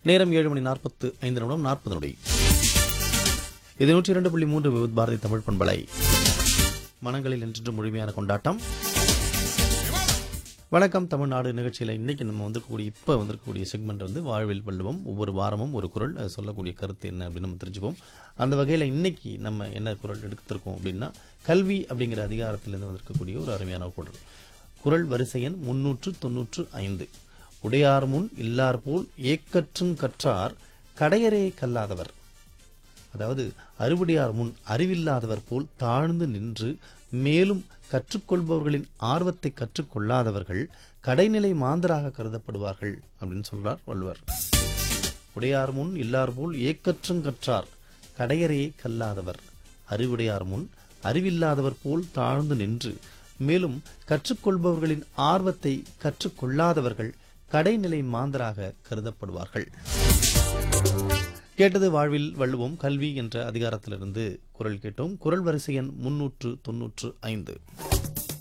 நேரம் ஏழு மணி நாற்பத்து ஐந்து நிமிடம் நாற்பது நொடி இது நூற்றி இரண்டு புள்ளி மூன்று விவித் பாரதி தமிழ் பண்பலை மனங்களில் என்று முழுமையான கொண்டாட்டம் வணக்கம் தமிழ்நாடு நிகழ்ச்சியில் இன்னைக்கு நம்ம வந்திருக்கக்கூடிய இப்போ வந்திருக்கக்கூடிய செக்மெண்ட் வந்து வாழ்வில் வள்ளுவம் ஒவ்வொரு வாரமும் ஒரு குரல் அது சொல்லக்கூடிய கருத்து என்ன அப்படின்னு நம்ம தெரிஞ்சுப்போம் அந்த வகையில் இன்னைக்கு நம்ம என்ன குரல் எடுத்திருக்கோம் அப்படின்னா கல்வி அப்படிங்கிற அதிகாரத்திலிருந்து வந்திருக்கக்கூடிய ஒரு அருமையான குரல் குரல் வரிசை எண் முன்னூற்று தொன்னூற்று ஐந்து உடையார் முன் இல்லார் போல் ஏக்கற்றும் கற்றார் கடையரே கல்லாதவர் அதாவது அறுவடையார் முன் அறிவில்லாதவர் போல் தாழ்ந்து நின்று மேலும் கற்றுக்கொள்பவர்களின் ஆர்வத்தை கற்றுக்கொள்ளாதவர்கள் கடைநிலை மாந்தராக கருதப்படுவார்கள் அப்படின்னு சொல்றார் வள்ளுவர் உடையார் முன் இல்லார் போல் ஏக்கற்றும் கற்றார் கடையரையே கல்லாதவர் அறிவுடையார் முன் அறிவில்லாதவர் போல் தாழ்ந்து நின்று மேலும் கற்றுக்கொள்பவர்களின் ஆர்வத்தை கற்றுக்கொள்ளாதவர்கள் கடைநிலை மாந்தராக கருதப்படுவார்கள் கேட்டது வாழ்வில் வள்ளுவோம் கல்வி என்ற அதிகாரத்திலிருந்து குரல் கேட்டோம் குரல் வரிசை எண் முன்னூற்று தொன்னூற்று ஐந்து